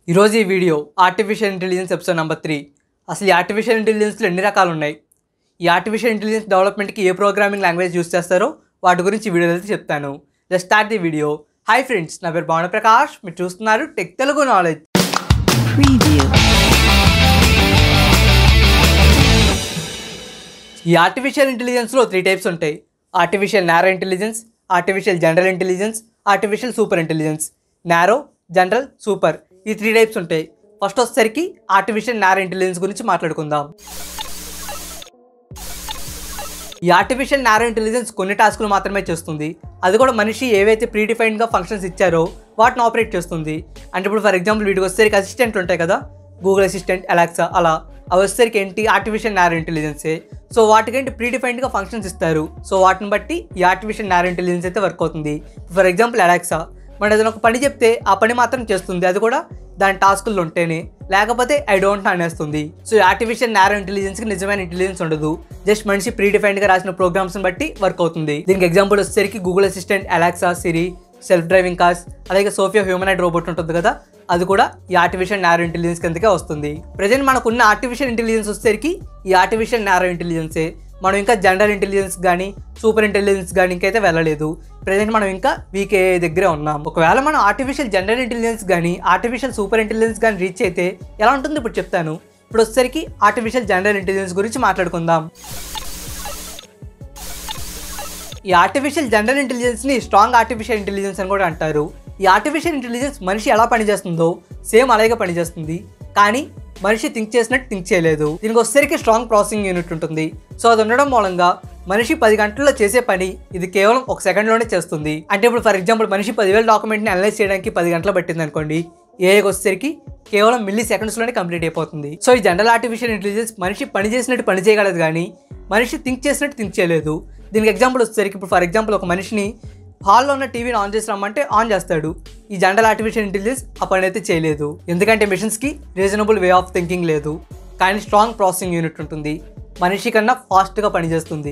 ఈరోజు ఈ video artificial intelligence episode number three అసలు ఈ ఆర్టిఫిషియల్ ఇంటెలిజెన్స్లో ఎన్ని రకాలు ఉన్నాయి ఈ ఆర్టిఫిషియల్ ఇంటెలిజెన్స్ డెవలప్మెంట్కి ఏ ప్రోగ్రామింగ్ లాంగ్వేజ్ యూస్ చేస్తారో వాటి గురించి ఈ వీడియోలో అయితే చెప్తాను just start the video hi friends నా పేరు భావన ప్రకాష్ మీరు చూస్తున్నారు టెక్ తెలుగు నాలెడ్జ్ Preview. ఈ ఆర్టిఫిషియల్ ఇంటెలిజెన్స్లో త్రీ టైప్స్ ఉంటాయి artificial narrow intelligence artificial general intelligence artificial super intelligence narrow general super ఈ త్రీ టైప్స్ ఉంటాయి ఫస్ట్ వచ్చేసరికి ఆర్టిఫిషియల్ నారో ఇంటెలిజెన్స్ గురించి మాట్లాడుకుందాం ఈ ఆర్టిఫిషియల్ నారో ఇంటెలిజెన్స్ కొన్ని టాస్కులు మాత్రమే చేస్తుంది అది కూడా మనిషి ఏవైతే ప్రీడిఫైన్డ్గా ఫంక్షన్స్ ఇచ్చారో వాటిని ఆపరేట్ చేస్తుంది అంటే ఇప్పుడు ఫర్ ఎగ్జాంపుల్ వీటికి వచ్చేసరికి అసిస్టెంట్ ఉంటాయి కదా గూగుల్ అసిస్టెంట్ అలెక్సా అలా అవి వచ్చేసరికి ఏంటి ఆర్టిఫిషియల్ నారో ఇంటెలిజెన్సే సో వాటికేంటి ప్రీడిఫైన్డ్గా ఫంక్షన్స్ ఇస్తారు సో వాటిని బట్టి ఈ ఆర్టిఫిషియల్ నారో ఇంటెలిజెన్స్ అయితే వర్క్ అవుతుంది ఫర్ ఎగ్జాంపుల్ అలెక్సా మనం ఏదైనా ఒక పని చెప్తే ఆ పని మాత్రం చేస్తుంది అది కూడా దాని టాస్కుల్లో ఉంటేనే లేకపోతే ఐ డోంట్ అనేస్తుంది సో ఈ ఆర్టిఫిషియల్ నారో ఇంటెలిజెన్స్కి నిజమైన ఇంటెలిజెన్స్ ఉండదు జస్ట్ మనిషి ప్రీడిఫైన్డ్గా రాసిన ప్రోగ్రామ్స్ని బట్టి వర్క్ అవుతుంది దీనికి ఎగ్జాంపుల్ వచ్చేసరికి Google assistant Alexa Siri self driving cars అలాగే సోఫియా హ్యూమనైడ్ రోబోట్ ఉంటుంది కదా అది కూడా ఈ ఆర్టిఫిషియల్ నారో ఇంటెలిజెన్స్ కిందకే వస్తుంది ప్రజెంట్ మనకున్న ఆర్టిఫిషియల్ ఇంటెలిజెన్స్ వచ్చేసరికి ఈ ఆర్టిఫిషియల్ నారో ఇంటెలిజెన్సే మనం ఇంకా జనరల్ ఇంటెలిజెన్స్ కానీ సూపర్ ఇంటెలిజెన్స్ కానీ ఇంకైతే వెళ్ళలేదు ప్రజెంట్ మనం ఇంకా వీకే దగ్గరే ఉన్నాం ఒకవేళ మనం ఆర్టిఫిషియల్ జనరల్ ఇంటెలిజెన్స్ కానీ ఆర్టిఫిషియల్ సూపర్ ఇంటెలిజెన్స్ కానీ రీచ్ అయితే ఎలా ఉంటుంది ఇప్పుడు చెప్తాను ఇప్పుడు వచ్చేసరికి ఆర్టిఫిషియల్ జనరల్ ఇంటెలిజెన్స్ గురించి మాట్లాడుకుందాం ఈ ఆర్టిఫిషియల్ జనరల్ ఇంటెలిజెన్స్ని స్ట్రాంగ్ ఆర్టిఫిషియల్ ఇంటెలిజెన్స్ అని కూడా అంటారు ఈ ఆర్టిఫిషియల్ ఇంటెలిజెన్స్ మనిషి ఎలా పనిచేస్తుందో సేమ్ అలాగే పనిచేస్తుంది కానీ మనిషి థింక్ చేసినట్టు థింక్ చేయలేదు దీనికి వచ్చేసరికి స్ట్రాంగ్ ప్రాసెసింగ్ యూనిట్ ఉంటుంది సో అది ఉండడం మూలంగా మనిషి పది గంటల్లో చేసే పని ఇది కేవలం ఒక సెకండ్లోనే చేస్తుంది అంటే ఇప్పుడు ఫర్ ఎగ్జాంపుల్ మనిషి పదివేల డాక్యుమెంట్ని అనలైజ్ చేయడానికి పది గంటలు పట్టింది అనుకోండి ఏఐకి వచ్చేసరికి కేవలం మిల్లీ సెకండ్స్లోనే కంప్లీట్ అయిపోతుంది సో ఈ జనరల్ ఆర్టిఫిషియల్ ఇంటెలిజెన్స్ మనిషి పని చేసినట్టు పని చేయగలదు కానీ మనిషి థింక్ చేసినట్టు థింక్ చేయలేదు దీనికి ఎగ్జాంపుల్ వచ్చేసరికి ఇప్పుడు ఫర్ ఎగ్జాంపుల్ ఒక మనిషిని హాల్లో ఉన్న టీవీని ఆన్ చేసి రమ్మంటే ఆన్ చేస్తాడు ఈ జనరల్ ఆర్టిఫిషియల్ ఇంటెలిజెన్స్ ఆ పని అయితే చేయలేదు ఎందుకంటే మిషన్స్కి రీజనబుల్ వే ఆఫ్ థింకింగ్ లేదు కానీ స్ట్రాంగ్ ప్రాసెసింగ్ యూనిట్ ఉంటుంది మనిషి కన్నా ఫాస్ట్గా పనిచేస్తుంది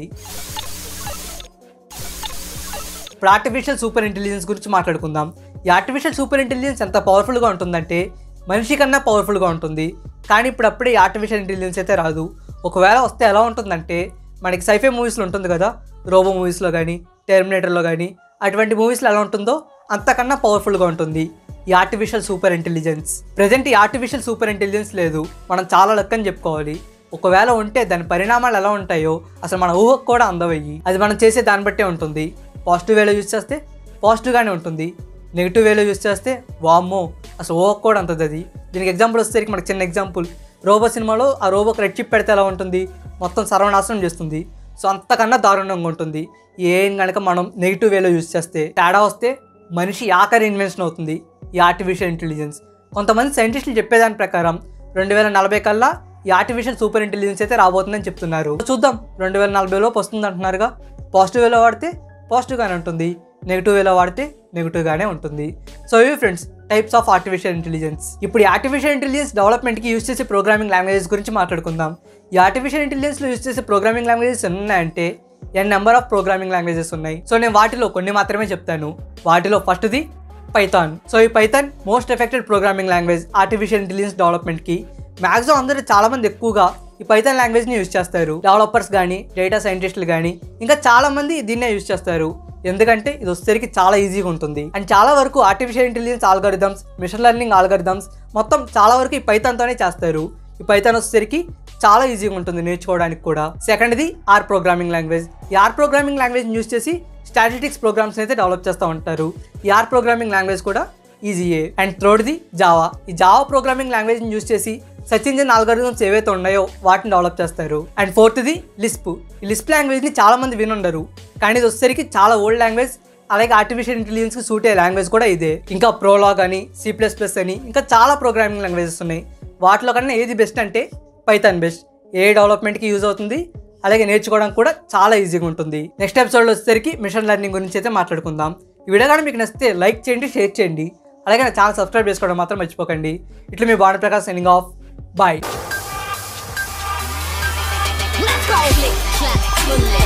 ఇప్పుడు ఆర్టిఫిషియల్ సూపర్ ఇంటెలిజెన్స్ గురించి మాట్లాడుకుందాం ఈ ఆర్టిఫిషియల్ సూపర్ ఇంటెలిజెన్స్ ఎంత పవర్ఫుల్గా ఉంటుందంటే మనిషి కన్నా పవర్ఫుల్గా ఉంటుంది కానీ ఇప్పుడు అప్పుడే ఈ ఆర్టిఫిషియల్ ఇంటెలిజెన్స్ అయితే రాదు ఒకవేళ వస్తే ఎలా ఉంటుందంటే మనకి సైఫై మూవీస్లో ఉంటుంది కదా రోబో మూవీస్లో కానీ టెర్మినేటర్లో కానీ అటువంటి మూవీస్లో ఎలా ఉంటుందో అంతకన్నా పవర్ఫుల్గా ఉంటుంది ఈ ఆర్టిఫిషియల్ సూపర్ ఇంటెలిజెన్స్ ప్రజెంట్ ఈ ఆర్టిఫిషియల్ సూపర్ ఇంటెలిజెన్స్ లేదు మనం చాలా లక్ అని చెప్పుకోవాలి ఒకవేళ ఉంటే దాని పరిణామాలు ఎలా ఉంటాయో అసలు మన ఊహకు కూడా అందవయ్యి అది మనం చేసే దాన్ని బట్టే ఉంటుంది పాజిటివ్ వేలో యూస్ చేస్తే పాజిటివ్గానే ఉంటుంది నెగిటివ్ వేలో యూస్ చేస్తే వామ్మో అసలు ఊహకు కూడా అంతది అది దీనికి ఎగ్జాంపుల్ వచ్చేసరికి మనకి చిన్న ఎగ్జాంపుల్ రోబో సినిమాలో ఆ రోబోకి రెడ్ చిప్ పెడితే ఎలా ఉంటుంది మొత్తం సర్వనాశనం చేస్తుంది సో అంతకన్నా దారుణంగా ఉంటుంది ఏం కనుక మనం నెగిటివ్ వేలో యూస్ చేస్తే తేడా వస్తే మనిషి ఆఖరి ఇన్వెన్షన్ అవుతుంది ఈ ఆర్టిఫిషియల్ ఇంటెలిజెన్స్ కొంతమంది సైంటిస్టులు చెప్పేదాని ప్రకారం రెండు వేల నలభై కల్లా ఈ ఆర్టిఫిషియల్ సూపర్ ఇంటెలిజెన్స్ అయితే రాబోతుందని చెప్తున్నారు చూద్దాం రెండు వేల నలభైలోపు వస్తుంది అంటున్నారుగా పాజిటివ్ వేలో వాడితే పాజిటివ్గానే ఉంటుంది నెగిటివ్ వేలో వాడితే నెగిటివ్గానే ఉంటుంది సో ఇవి friends types of artificial intelligence ఇప్పుడు ఈ ఆర్టిఫిషియల్ ఇంటెలిజెన్స్ డెవలప్మెంట్కి యూస్ చేసే ప్రోగ్రామింగ్ లాంగ్వేజెస్ గురించి మాట్లాడుకుందాం ఈ ఆర్టిఫిషియల్ ఇంటెలిజెన్స్లో యూస్ చేసే ప్రోగ్రామింగ్ లాంగ్వేజెస్ ఎన్ని ఉన్నాయంటే n number of programming languages ఉన్నాయి సో నేను వాటిలో కొన్ని మాత్రమే చెప్తాను వాటిలో ఫస్ట్ది పైథాన్ సో ఈ Python most effected programming language artificial intelligence డెవలప్మెంట్కి మ్యాక్సిమం అందరూ చాలామంది ఎక్కువగా ఈ పైథాన్ లాంగ్వేజ్ని యూజ్ చేస్తారు డెవలపర్స్ కానీ డేటా సైంటిస్టులు కానీ ఇంకా చాలామంది దీన్నే యూజ్ చేస్తారు ఎందుకంటే ఇది వచ్చేసరికి చాలా ఈజీగా ఉంటుంది అండ్ చాలా వరకు artificial intelligence algorithms machine learning algorithms మొత్తం చాలా వరకు ఈ పైథాన్తోనే చేస్తారు ఈ పైథాన్ వచ్చేసరికి చాలా ఈజీగా ఉంటుంది నేర్చుకోవడానికి కూడా సెకండ్ది ఆర్ ప్రోగ్రామింగ్ లాంగ్వేజ్ ఈ ఆర్ ప్రోగ్రామింగ్ లాంగ్వేజ్ యూజ్ చేసి స్టాటిస్టిక్స్ ప్రోగ్రామ్స్ అయితే డెవలప్ చేస్తూ ఉంటారు ఈ ఆర్ ప్రోగ్రామింగ్ లాంగ్వేజ్ కూడా ఈజీయే అండ్ థర్డ్ది జావా ఈ జావా ప్రోగ్రామింగ్ లాంగ్వేజ్ని యూజ్ చేసి సెర్చ్ ఇంజిన్ ఆల్గరిథమ్స్ ఏవైతే ఉన్నాయో వాటిని డెవలప్ చేస్తారు అండ్ ఫోర్త్ది లిస్ప్ ఈ లిస్ప్ లాంగ్వేజ్ని చాలా మంది వినుండరు కానీ ఇది వచ్చేసరికి చాలా ఓల్డ్ లాంగ్వేజ్ అలాగే ఆర్టిఫిషియల్ ఇంటెలిజెన్స్కి సూట్ అయ్యే లాంగ్వేజ్ కూడా ఇదే ఇంకా ప్రోలాగ్ అని సి ప్లస్ ప్లస్ అని ఇంకా చాలా ప్రోగ్రామింగ్ లాంగ్వేజెస్ ఉన్నాయి వాటిలో కన్నా ఏది బెస్ట్ అంటే పైథాన్ బెస్ట్ ఏ డెవలప్మెంట్కి యూజ్ అవుతుంది అలాగే నేర్చుకోవడానికి కూడా చాలా ఈజీగా ఉంటుంది నెక్స్ట్ ఎపిసోడ్లో వచ్చేసరికి మిషన్ లెర్నింగ్ గురించి అయితే మాట్లాడుకుందాం ఈ వీడియో కానీ మీకు నచ్చితే లైక్ చేయండి షేర్ చేయండి అలాగే నా ఛానల్ సబ్స్క్రైబ్ చేసుకోవడం మాత్రం మర్చిపోకండి ఇట్లా మీ బాణ Prakash signing off bye Let's go. Click, clap, bullet.